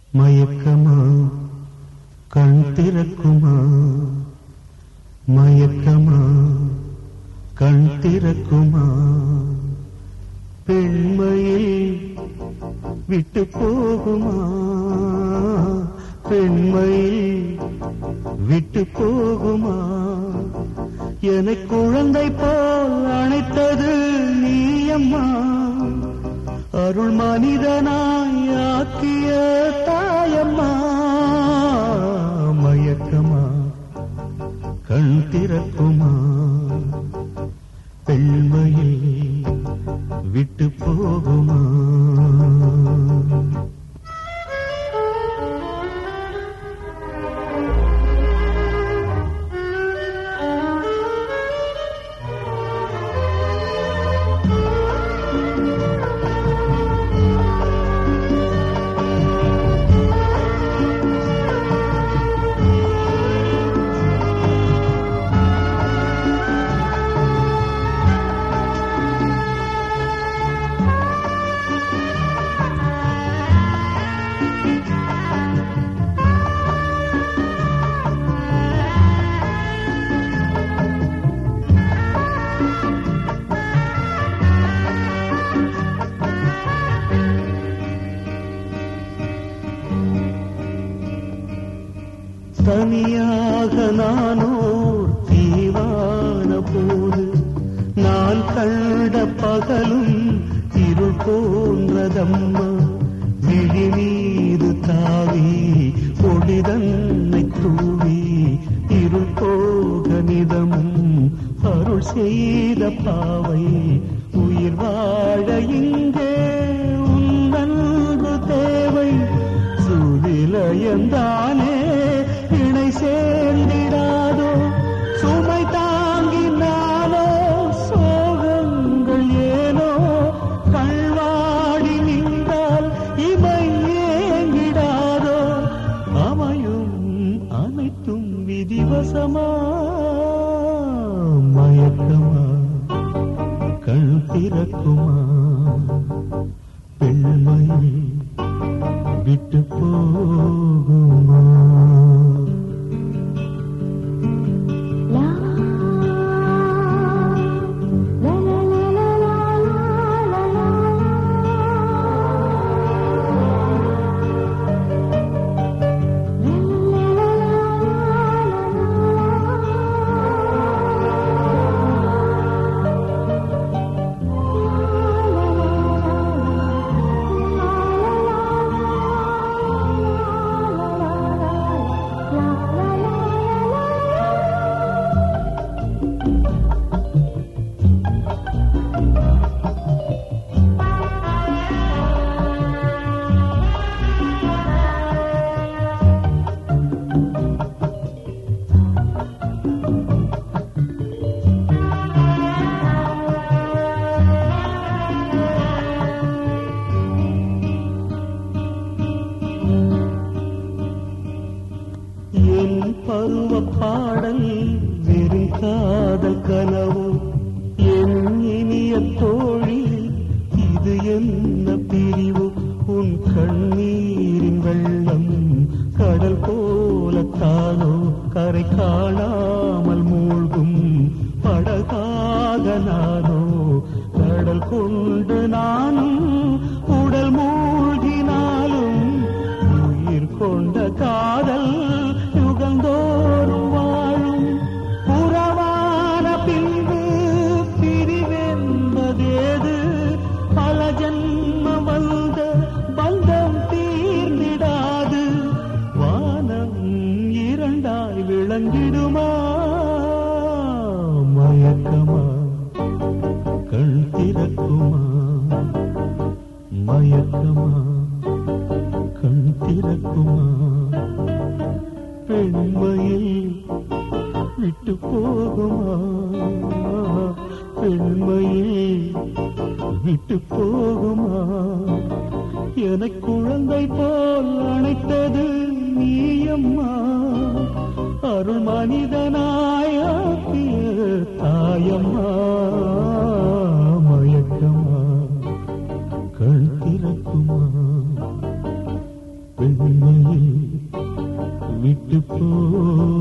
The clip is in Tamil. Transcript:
மயக்கமா கண் திறக்குமா மயக்கமா கண் திறக்குமா பெண்மையில் விட்டு போகுமா பெண்மையில் விட்டு போகுமா என குழந்தை போல் அணைத்தது நீயம்மா அருள் மனிதனாய் ஆக்கிய தாயம்மா மயக்கமா கண் திறக்குமா பெண்மையில் விட்டு போகுமா தனியாக நானோர் தீவான போது நான் கண்ட பகலும் இருள் போன்றதம்மா விழி மீது தாவி ஒளிதன்னை தூவி இருள் போக நிதமும் அருள் செய்த பாவை உயிர் வாழ இங்கே உன்னன்பு தேவை சுதிலயந்தானே இணை சேர்ந்திடாதோ சுமை தாங்கி நானோ சோகங்கள் ஏனோ கள்வாடி நின்றால் இமை ஏங்கிடாதோ அமையும் அனைத்தும் விதிவசமா மயக்கமா கண் திறக்குமா பெண்மையில் விட்டு போகுமா லா லா லா லா லா லா என் பருவ பாடல் வெறும் காதல் கனவு என் இனிய தோழி இது என்ன பிரிவு உன் கண்ணீரின் வெள்ளம் கடல் போலத்தானோ கரை காணாமல் மூழ்கும் படகாக நானோ கடல் கொண்டு நானும் உடல் மூழ்கினாலும் உயிர் கொண்ட காதல் யுகந்தோறும் வாழும் புறவான பின்பு பிரிவென்பதேது பல ஜன்ம வந்த பந்தம் தீர்ந்திடாது வானம் இரண்டாய் விளங்கிடுமா மயக்கமா கண் திறக்குமா மயக்கமா கண் திறக்குமா பெண்மையில் விட்டு போகுமா பெண்மையில் விட்டு போகுமா என குழந்தை போல் அணைத்தது நீயம்மா அருள் மனிதனாய் ஆக்கிய தாயம்மா மயக்கமா கண் திறக்குமா பெண்மை ஓ